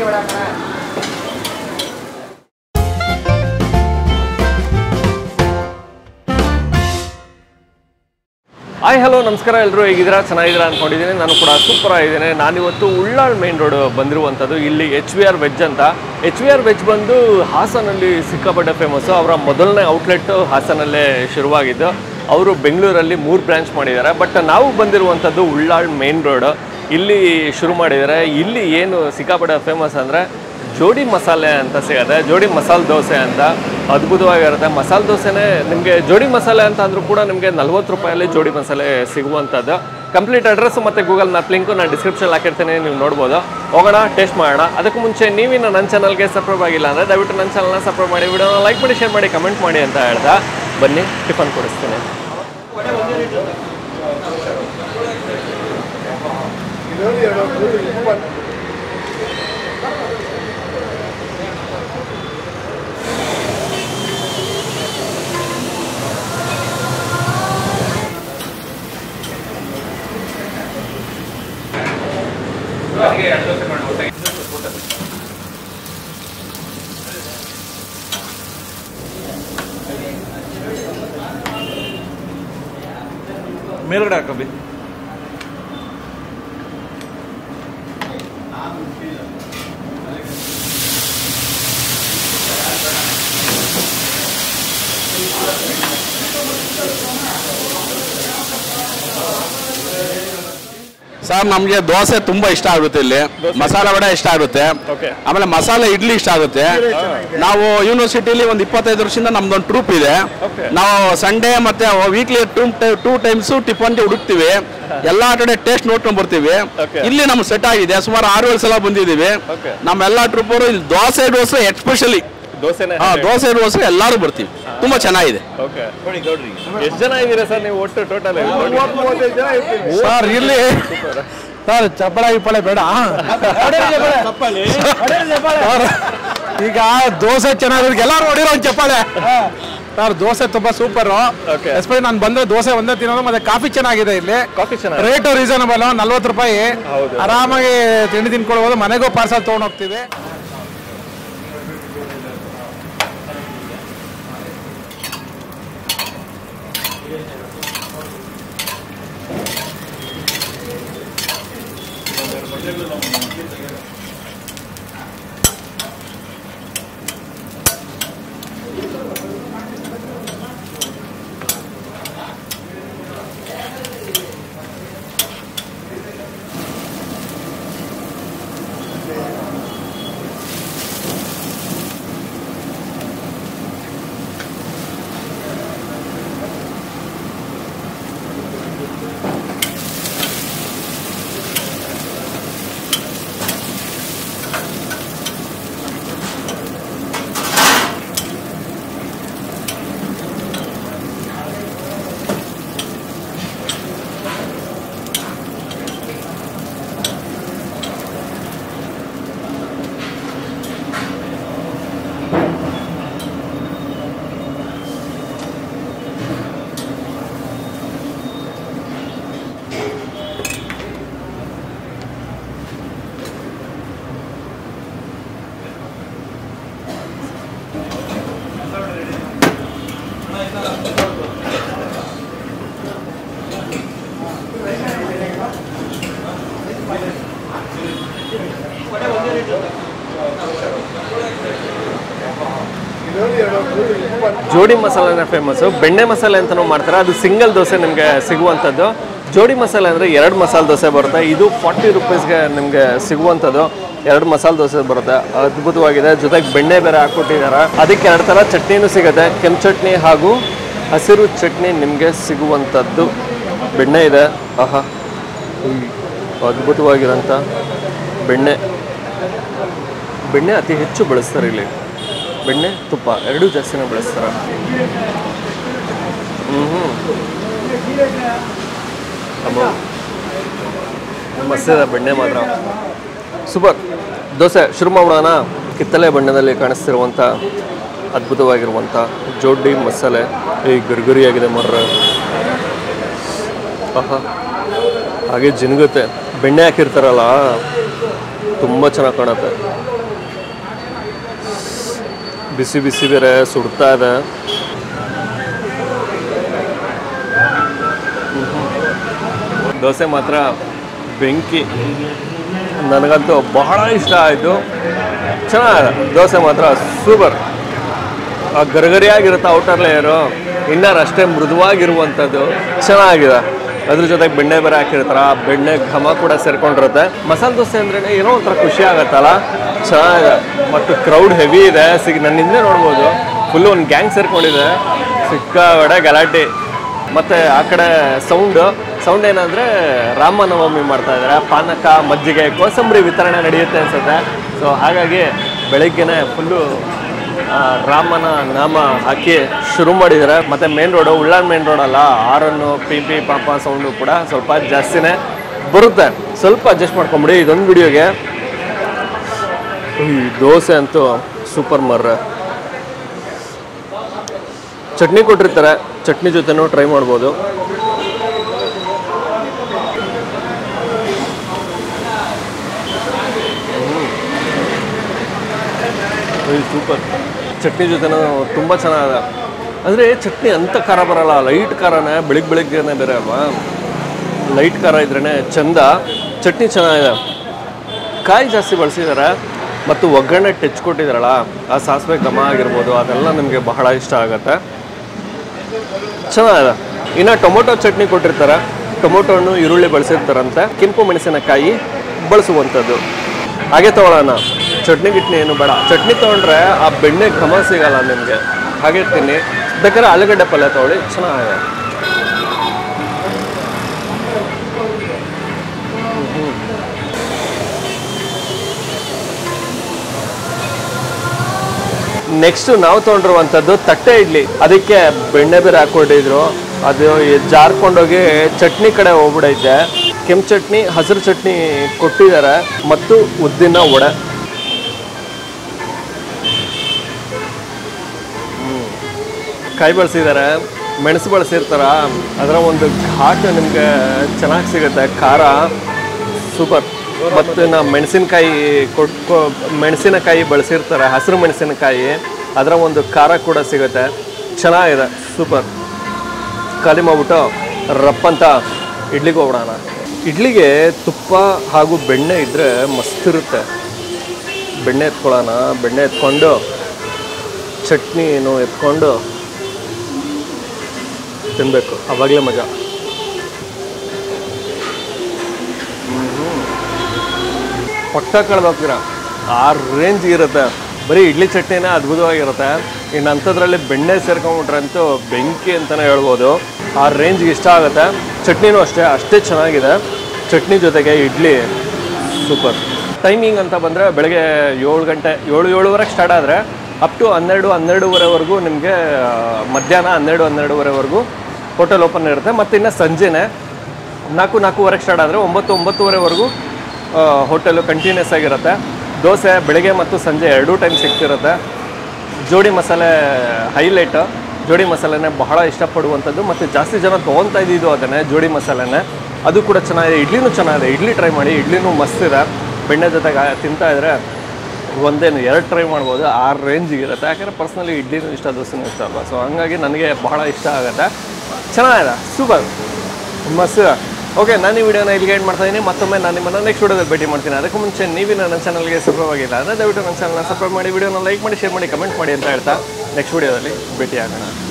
Hi hello ನಮಸ್ಕಾರ ಎಲ್ಲರೂ ಹೇಗಿದ್ದೀರಾ ಚೆನ್ನಾಗಿದ್ದೀರಾ ಅಂದ್ಕೊಂಡಿದ್ದೀನಿ ನಾನು ಕೂಡ ಸೂಪರ್ ಆಗಿದ್ದೀನಿ ನಾನಿವತ್ತು ಉಳ್ಳಾಳ್ ಮೇನ್ ರೋಡ್ ಬಂದಿರುವಂಥದ್ದು ಇಲ್ಲಿ ಎಚ್ ವಿ ಆರ್ ವೆಜ್ ಅಂತ ಎಚ್ ವಿ ಆರ್ ವೆಜ್ ಬಂದು ಹಾಸನಲ್ಲಿ ಸಿಕ್ಕಾಪಟ್ಟೆ ಫೇಮಸ್ಸು ಅವರ ಮೊದಲನೇ ಔಟ್ಲೆಟ್ ಹಾಸನಲ್ಲೇ ಶುರುವಾಗಿದ್ದು ಅವರು ಬೆಂಗಳೂರಲ್ಲಿ ಮೂರು ಬ್ರಾಂಚ್ ಮಾಡಿದ್ದಾರೆ ಬಟ್ ನಾವು ಬಂದಿರುವಂಥದ್ದು ಉಳ್ಳಾಳ್ ಮೇನ್ ರೋಡ್ ಇಲ್ಲಿ ಶುರು ಮಾಡಿದ್ದಾರೆ ಇಲ್ಲಿ ಏನು ಸಿಕ್ಕಾಪಟ್ಟೆ ಫೇಮಸ್ ಅಂದರೆ ಜೋಡಿ ಮಸಾಲೆ ಅಂತ ಸಿಗುತ್ತೆ ಜೋಡಿ ಮಸಾಲೆ ದೋಸೆ ಅಂತ ಅದ್ಭುತವಾಗಿರುತ್ತೆ ಮಸಾಲೆ ದೋಸೆನೇ ನಿಮಗೆ ಜೋಡಿ ಮಸಾಲೆ ಅಂತ ಅಂದ್ರೂ ಕೂಡ ನಿಮಗೆ ನಲ್ವತ್ತು ರೂಪಾಯಲ್ಲಿ ಜೋಡಿ ಮಸಾಲೆ ಸಿಗುವಂಥದ್ದು ಕಂಪ್ಲೀಟ್ ಅಡ್ರೆಸ್ ಮತ್ತು ಗೂಗಲ್ ಮ್ಯಾಪ್ ಲಿಂಕು ನಾನು ಡಿಸ್ಕ್ರಿಪ್ಷನ್ ಹಾಕಿರ್ತೀನಿ ನೀವು ನೋಡ್ಬೋದು ಹೋಗೋಣ ಟೇಸ್ಟ್ ಮಾಡೋಣ ಅದಕ್ಕೂ ಮುಂಚೆ ನೀವಿನ್ನು ನನ್ನ ಚಾನಲ್ಗೆ ಸಬ್ಸ್ಕ್ರೈಬ್ ಆಗಿಲ್ಲ ಅಂದರೆ ದಯವಿಟ್ಟು ನನ್ನ ಚಾನಲ್ನ ಸಬ್ಸ್ಕ್ರೈಬ್ ಮಾಡಿ ವಿಡಿಯೋನ ಲೈಕ್ ಮಾಡಿ ಶೇರ್ ಮಾಡಿ ಕಮೆಂಟ್ ಮಾಡಿ ಅಂತ ಹೇಳ್ದ ಬನ್ನಿ ಟಿಫನ್ ಕೊಡಿಸ್ತೀನಿ ಮೇಲ್ಗಡೆ ಹಾಕಬಿ ಸರ್ ನಮಗೆ ದೋಸೆ ತುಂಬಾ ಇಷ್ಟ ಆಗುತ್ತೆ ಇಲ್ಲಿ ಮಸಾಲೆ ವಡೆ ಇಷ್ಟ ಆಗುತ್ತೆ Okay. ಆಮೇಲೆ ಮಸಾಲೆ ಇಡ್ಲಿ ಇಷ್ಟ ಆಗುತ್ತೆ ನಾವು ಯೂನಿವರ್ಸಿಟಿಲಿ ಒಂದು ಇಪ್ಪತ್ತೈದು ವರ್ಷದಿಂದ ನಮ್ದೊಂದು ಟ್ರೂಪ್ ಇದೆ Okay. ನಾವು ಸಂಡೇ ಮತ್ತೆ ವೀಕ್ಲಿ ಟೂ ಟೂ ಟೈಮ್ಸ್ ಟಿಫನ್ಗೆ ಹುಡುಕ್ತಿವಿ ಎಲ್ಲಾ ಕಡೆ ಟೇಸ್ಟ್ ನೋಡ್ಕೊಂಡ್ ಬರ್ತೀವಿ Okay. ಇಲ್ಲಿ ನಮ್ಗೆ ಸೆಟ್ ಆಗಿದೆ ಸುಮಾರು ಆರು ಏಳು ಸಲ ಬಂದಿದ್ದೀವಿ Okay. ನಮ್ಮೆಲ್ಲ ಟ್ರೂಪ್ ಅವರು ಇಲ್ಲಿ ದೋಸೆ ದೋಸೆ ಎಕ್ಸ್ಪೆಷಲಿ ದೋಸೆನೇ ಹಾ ದೋಸೆ ದೋಸೆ ಎಲ್ಲರೂ ಬರ್ತೀವಿ ತುಂಬಾ ಚೆನ್ನಾಗಿದೆ ಓಕೆ ಎಷ್ಟು ಜನ ಇದ್ದೀರಾ ಸರ್ ನೀವು ಒಟ್ಟು ಟೋಟಲ್ ಸರ್ ಇಲ್ಲಿ ಸರ್ ಚಪ್ಪಳ ಗಿಪ್ಪಳೆ ಬೇಡ ಸರ್, ಈಗ ದೋಸೆ ಚೆನ್ನಾಗಿರೋದು ಎಲ್ಲರೂ ಹೊಡಿರೋ ಒಂದು ಚಪ್ಪಾಳೆ ಸರ್ ದೋಸೆ ತುಂಬಾ ಸೂಪರ್ Okay. ಎಸ್ಪೆಷಲಿ ನಾನು ಬಂದ್ರೆ ದೋಸೆ ಒಂದೇ ತಿನ್ನೋದು ಮತ್ತೆ ಕಾಫಿ ಚೆನ್ನಾಗಿದೆ ಇಲ್ಲಿ ಕಾಫಿ ಚೆನ್ನಾಗಿ ರೇಟು ರೀಸನಬಲ್ ನಲ್ವತ್ತು ರೂಪಾಯಿ ಹೌದು. ಆರಾಮಾಗಿ ತಿಂಡಿ ತಿನ್ಕೊಳ್ಬೋದು ಮನೆಗೂ ಪಾರ್ಸಲ್ ತೊಗೊಂಡು ಹೋಗ್ತೀವಿ ಜೋಡಿ ಮಸಾಲೆನೇ ಫೇಮಸ್ಸು ಬೆಣ್ಣೆ ಮಸಾಲೆ ಅಂತಲೂ ಮಾಡ್ತಾರೆ ಅದು ಸಿಂಗಲ್ ದೋಸೆ ನಿಮಗೆ ಸಿಗುವಂಥದ್ದು ಜೋಡಿ ಮಸಾಲೆ ಅಂದರೆ ಎರಡು ಮಸಾಲೆ ದೋಸೆ ಬರುತ್ತೆ ಇದು ಫಾರ್ಟಿ ರುಪೀಸ್ಗೆ ನಿಮಗೆ ಸಿಗುವಂಥದ್ದು ಎರಡು ಮಸಾಲೆ ದೋಸೆ ಬರುತ್ತೆ ಅದ್ಭುತವಾಗಿದೆ ಜೊತೆಗೆ ಬೆಣ್ಣೆ ಬೇರೆ ಹಾಕ್ಕೊಟ್ಟಿದ್ದಾರೆ ಅದಕ್ಕೆ ಎರಡು ಥರ ಚಟ್ನಿನೂ ಸಿಗುತ್ತೆ ಕೆಂಪು ಚಟ್ನಿ ಹಾಗೂ ಹಸಿರು ಚಟ್ನಿ ನಿಮಗೆ ಸಿಗುವಂಥದ್ದು ಬೆಣ್ಣೆ ಇದೆ ಆಹಾ ಉಯ್, ಅದ್ಭುತವಾಗಿರೋಂಥ ಬೆಣ್ಣೆ ಬೆಣ್ಣೆ ಅತಿ ಹೆಚ್ಚು ಬಳಸ್ತಾರೆ ಇಲ್ಲಿ ಬೆಣ್ಣೆ ತುಪ್ಪ ಎರಡೂ ಜಾಸ್ತಿನೇ ಬಳಸ್ತಾರೆ ಹ್ಞೂ ಅಮ್ಮ ಮಸ್ತಿದೆ ಬೆಣ್ಣೆ ಮಾತ್ರ ಸೂಪರ್ ದೋಸೆ ಶುರು ಮಾಡೋಣ ಕಿತ್ತಳೆ ಬಣ್ಣದಲ್ಲಿ ಕಾಣಿಸ್ತಿರುವಂಥ ಅದ್ಭುತವಾಗಿರುವಂಥ ಜೋಡಿ ಮಸಾಲೆ ಈ ಗರ್ಗರಿಯಾಗಿದೆ ಮರ್ರ ಆಹಾ ಹಾಗೆ ಜಿನುಗುತ್ತೆ ಬೆಣ್ಣೆ ಹಾಕಿರ್ತಾರಲ್ಲ ತುಂಬ ಚೆನ್ನಾಗಿ ಕಾಣುತ್ತೆ ಬಿಸಿ ಬಿಸಿ ಬೇರೆ ಸುಡ್ತಾ ಇದೆ ದೋಸೆ ಮಾತ್ರ ಬೆಂಕಿ ನನಗಂತೂ ಬಹಳ ಇಷ್ಟ ಆಯಿತು ಚೆನ್ನಾಗಿದೆ ದೋಸೆ ಮಾತ್ರ ಸೂಪರ್ ಆ ಗರಗರಿಯಾಗಿರುತ್ತೆ ಔಟರ್ ಲೇಯರು ಇನ್ನರ್ ಅಷ್ಟೇ ಮೃದುವಾಗಿರುವಂಥದ್ದು ಚೆನ್ನಾಗಿದೆ ಅದ್ರ ಜೊತೆಗೆ ಬೆಣ್ಣೆ ಬೇರೆ ಹಾಕಿರ್ತಾರ ಆ ಬೆಣ್ಣೆ ಘಮ ಕೂಡ ಸೇರ್ಕೊಂಡಿರುತ್ತೆ ಮಸಾಲೆ ದೋಸೆ ಅಂದ್ರೆ ಏನೋ ಒಂಥರ ಖುಷಿ ಆಗತ್ತಲ್ಲ ಚೆನ್ನಾಗಿದೆ ಮತ್ತು ಕ್ರೌಡ್ ಹೆವಿ ಇದೆ ಸಿಗ್ ನನ್ನ ಹಿಂದೆ ನೋಡ್ಬೋದು ಫುಲ್ ಒಂದು ಗ್ಯಾಂಗ್ ಸೇರ್ಕೊಂಡಿದೆ ಸಿಕ್ಕಾಬಡೆ ಗಲಾಟೆ ಮತ್ತೆ ಆ ಕಡೆ ಸೌಂಡ್ ಸೌಂಡ್ ಏನಂದ್ರೆ ರಾಮನವಮಿ ಮಾಡ್ತಾ ಇದ್ದಾರೆ ಪಾನಕ ಮಜ್ಜಿಗೆ ಕೋಸಂಬರಿ ವಿತರಣೆ ನಡೆಯುತ್ತೆ ಅನ್ಸುತ್ತೆ ಸೊ ಹಾಗಾಗಿ ಬೆಳಗ್ಗೆನೆ ಫುಲ್ಲು ರಾಮನ ನಾಮ ಹಾಕಿ ಶುರು ಮಾಡಿದ್ದಾರೆ ಮತ್ತೆ ಮೇನ್ ರೋಡು ಉಳ್ಳಾನ್ ಮೇನ್ ರೋಡ್ ಅಲ್ಲ ಆರನ್ನು ಪಿ ಪಿ ಪಾಪ ಸೌಂಡು ಕೂಡ ಸ್ವಲ್ಪ ಜಾಸ್ತಿನೇ ಬರುತ್ತೆ ಸ್ವಲ್ಪ ಅಡ್ಜಸ್ಟ್ ಮಾಡ್ಕೊಂಬಿಡಿ ಇದೊಂದು ವಿಡಿಯೋಗೆ ಈ ದೋಸೆ ಅಂತೂ ಸೂಪರ್ ಮರ್ರೆ ಚಟ್ನಿ ಕೊಟ್ಟಿರ್ತಾರೆ ಚಟ್ನಿ ಜೊತೆನೂ ಟ್ರೈ ಮಾಡ್ಬೋದು ಸೂಪರ್ ಚಟ್ನಿ ಜೊತೆನೂ ತುಂಬ ಚೆನ್ನಾಗಿದೆ ಅಂದರೆ ಚಟ್ನಿ ಅಂತ ಖಾರ ಬರಲ್ಲ ಲೈಟ್ ಖಾರನೇ ಬೆಳಿಗ್ಗೆ ಬೆಳಿಗ್ಗೆನೇ ಬೇರೆ ಅಲ್ವಾ ಲೈಟ್ ಖಾರ ಇದ್ರೇ ಚಂದ ಚಟ್ನಿ ಚೆನ್ನಾಗಿದೆ ಕಾಯಿ ಜಾಸ್ತಿ ಬಳಸಿದ್ದಾರೆ ಮತ್ತು ಒಗ್ಗರಣೆ ಟಚ್ ಕೊಟ್ಟಿದ್ದಾರಲ್ಲ ಆ ಸಾಸಿವೆ ಘಮ ಆಗಿರ್ಬೋದು ಅದೆಲ್ಲ ನಮಗೆ ಬಹಳ ಇಷ್ಟ ಆಗುತ್ತೆ ಚೆನ್ನಾಗಿದೆ ಇನ್ನು ಟೊಮೊಟೊ ಚಟ್ನಿ ಕೊಟ್ಟಿರ್ತಾರೆ ಟೊಮೊಟೊ ಹಣ್ಣು ಈರುಳ್ಳಿ ಬಳಸಿರ್ತಾರಂತೆ ಕೆಂಪು ಮೆಣಸಿನಕಾಯಿ ಬಳಸುವಂಥದ್ದು ಹಾಗೆ ತಗೊಳ್ಳೋಣ ಚಟ್ನಿ ಗಿಟ್ನಿ ಏನು ಬೇಡ ಚಟ್ನಿ ತೊಗೊಂಡ್ರೆ ಆ ಬೆಣ್ಣೆ ಘಮ ಸಿಗಲ್ಲ ನಿಮಗೆ ಹಾಗೆ ತಿನ್ನಿ ಬೇಕಾದ್ರೆ ಆಲೂಗಡ್ಡೆ ಪಲ್ಯ ತೊಗೊಳ್ಳಿ ಚೆನ್ನಾಗಿದೆ ನೆಕ್ಸ್ಟ್ ನಾವು ತೊಗೊಂಡಿರುವಂಥದ್ದು ತಟ್ಟೆ ಇಡ್ಲಿ ಅದಕ್ಕೆ ಬೆಣ್ಣೆ ಬೇರೆ ಹಾಕೊಂಡಿದ್ರು ಅದು ಜಾರ್ಕೊಂಡೋಗಿ ಚಟ್ನಿ ಕಡೆ ಹೋಗ್ಬಿಡೈತೆ ಕೆಂಪು ಚಟ್ನಿ ಹಸಿರು ಚಟ್ನಿ ಕೊಟ್ಟಿದ್ದಾರೆ ಮತ್ತು ಉದ್ದಿನ ವಡೆ ಹ್ಮ್. ಕಾಯಿ ಬಳಸಿದ್ದಾರೆ ಮೆಣಸು ಬಳಸಿರ್ತಾರ ಅದರ ಒಂದು ಘಾಟ್ ನಿಮಗೆ ಚೆನ್ನಾಗಿ ಸಿಗುತ್ತೆ ಖಾರ ಸೂಪರ್ ಮತ್ತು ನಾ ಮೆಣಸಿನಕಾಯಿ ಕೊಟ್ಟು ಮೆಣಸಿನಕಾಯಿ ಬಳಸಿರ್ತಾರೆ ಹಸಿರು ಮೆಣಸಿನಕಾಯಿ ಅದರ ಒಂದು ಖಾರ ಕೂಡ ಸಿಗುತ್ತೆ ಚೆನ್ನಾಗಿದೆ ಸೂಪರ್ ಖಾಲಿ ಮಾಡ್ಬಿಟ್ಟು ರಪ್ಪಂತ ಇಡ್ಲಿಗೆ ಹೋಗ್ಬಿಡೋಣ ಇಡ್ಲಿಗೆ ತುಪ್ಪ ಹಾಗೂ ಬೆಣ್ಣೆ ಇದ್ದರೆ ಮಸ್ತಿರುತ್ತೆ ಬೆಣ್ಣೆ ಎತ್ಕೊಳ್ಳೋಣ ಬೆಣ್ಣೆ ಎತ್ಕೊಂಡು ಚಟ್ನಿನು ಎತ್ಕೊಂಡು ತಿನ್ನಬೇಕು ಅವಾಗಲೇ ಮಜಾ ಪಕ್ಕ ಕಳೆದೋಗ್ತೀರ ಆ ರೇಂಜ್ ಇರುತ್ತೆ ಬರೀ ಇಡ್ಲಿ ಚಟ್ನಿನೇ ಅದ್ಭುತವಾಗಿರುತ್ತೆ ಇನ್ನು ಅಂಥದ್ರಲ್ಲಿ ಬೆಣ್ಣೆ ಸೇರ್ಕೊಂಡ್ಬಿಟ್ರಂತೂ ಬೆಂಕಿ ಅಂತಲೇ ಹೇಳ್ಬೋದು ಆ ರೇಂಜ್ಗೆ ಇಷ್ಟ ಆಗುತ್ತೆ ಚಟ್ನಿನೂ ಅಷ್ಟೇ ಅಷ್ಟೇ ಚೆನ್ನಾಗಿದೆ ಚಟ್ನಿ ಜೊತೆಗೆ ಇಡ್ಲಿ ಸೂಪರ್ ಟೈಮಿಂಗ್ ಅಂತ ಬಂದರೆ ಬೆಳಗ್ಗೆ ಏಳು ಗಂಟೆ ಏಳು ಏಳುವರೆಗೆ ಸ್ಟಾರ್ಟ್ ಆದರೆ ಅಪ್ ಟು ಹನ್ನೆರಡು ಹನ್ನೆರಡುವರೆವರೆಗೂ ನಿಮಗೆ ಮಧ್ಯಾಹ್ನ ಹನ್ನೆರಡು ಹನ್ನೆರಡುವರೆವರೆಗೂ ಹೋಟೆಲ್ ಓಪನ್ ಇರುತ್ತೆ ಮತ್ತು ಇನ್ನು ಸಂಜೆನೇ ನಾಲ್ಕು ನಾಲ್ಕೂವರೆಗೆ ಸ್ಟಾರ್ಟ್ ಆದರೆ ಒಂಬತ್ತು ಒಂಬತ್ತುವರೆವರೆಗೂ ಹೋಟೆಲು ಕಂಟಿನ್ಯೂಸ್ ಆಗಿರುತ್ತೆ ದೋಸೆ ಬೆಳಗ್ಗೆ ಮತ್ತು ಸಂಜೆ ಎರಡೂ ಟೈಮ್ ಸಿಗ್ತಿರುತ್ತೆ ಜೋಡಿ ಮಸಾಲೆ ಹೈಲೈಟ್ ಜೋಡಿ ಮಸಾಲೆನೇ ಬಹಳ ಇಷ್ಟಪಡುವಂಥದ್ದು ಮತ್ತು ಜಾಸ್ತಿ ಜನ ತೊಗೊತಾ ಇದ್ದಿದ್ದು ಅದನ್ನೇ ಜೋಡಿ ಮಸಾಲೆನೇ ಅದು ಕೂಡ ಚೆನ್ನಾಗಿದೆ ಇಡ್ಲಿನೂ ಚೆನ್ನಾಗಿದೆ ಇಡ್ಲಿ ಟ್ರೈ ಮಾಡಿ ಇಡ್ಲಿನೂ ಮಸ್ತ್ ಇದೆ ಬೆಣ್ಣೆ ಜೊತೆಗೆ ತಿಂತಾ ಇದ್ರೆ ಒಂದೇನು ಎರಡು ಟ್ರೈ ಮಾಡ್ಬೋದು ಆ ರೇಂಜಿಗೆ ಇರುತ್ತೆ ಯಾಕಂದರೆ ಪರ್ಸ್ನಲಿ ಇಡ್ಲಿನೂ ಇಷ್ಟ ದೋಸೆನೂ ಇಷ್ಟ ಅಲ್ವಾ ಸೊ ಹಂಗಾಗಿ ನನಗೆ ಬಹಳ ಇಷ್ಟ ಆಗುತ್ತೆ ಚೆನ್ನಾಗಿದೆ ಸೂಪರ್ ಮಸ್ತ್ ಓಕೆ ನಾನು ಈ ವಿಡಿಯೋನ ಇಲ್ಲಿಗೆ ಎಂಡ್ ಮಾಡ್ತಾ ಇದ್ದೀನಿ ಮತ್ತೊಮ್ಮೆ ನಾನು ನಿಮ್ಮನ್ನು ನೆಕ್ಸ್ಟ್ ವಿಡಿಯೋದಲ್ಲಿ ಭೇಟಿ ಮಾಡ್ತೀನಿ ಅದಕ್ಕೂ ಮುಂಚೆ ನೀವು ನನ್ನ ಚಾನಲ್ಗೆ ಸಬ್ಸ್ಕ್ರೈಬ್ ಆಗಿಲ್ಲ ಅಂದರೆ ದಯವಿಟ್ಟು ನನ್ನ ಚಾನಲ್ನ ಸಬ್ಸ್ಕ್ರೈಬ್ ಮಾಡಿ ವಿಡಿಯೋನ ಲೈಕ್ ಮಾಡಿ ಶೇರ್ ಮಾಡಿ ಕಮೆಂಟ್ ಮಾಡಿ ಅಂತ ಹೇಳ್ತಾ ನೆಕ್ಸ್ಟ್ ವಿಡಿಯೋದಲ್ಲಿ ಭೇಟಿ ಆಗೋಣ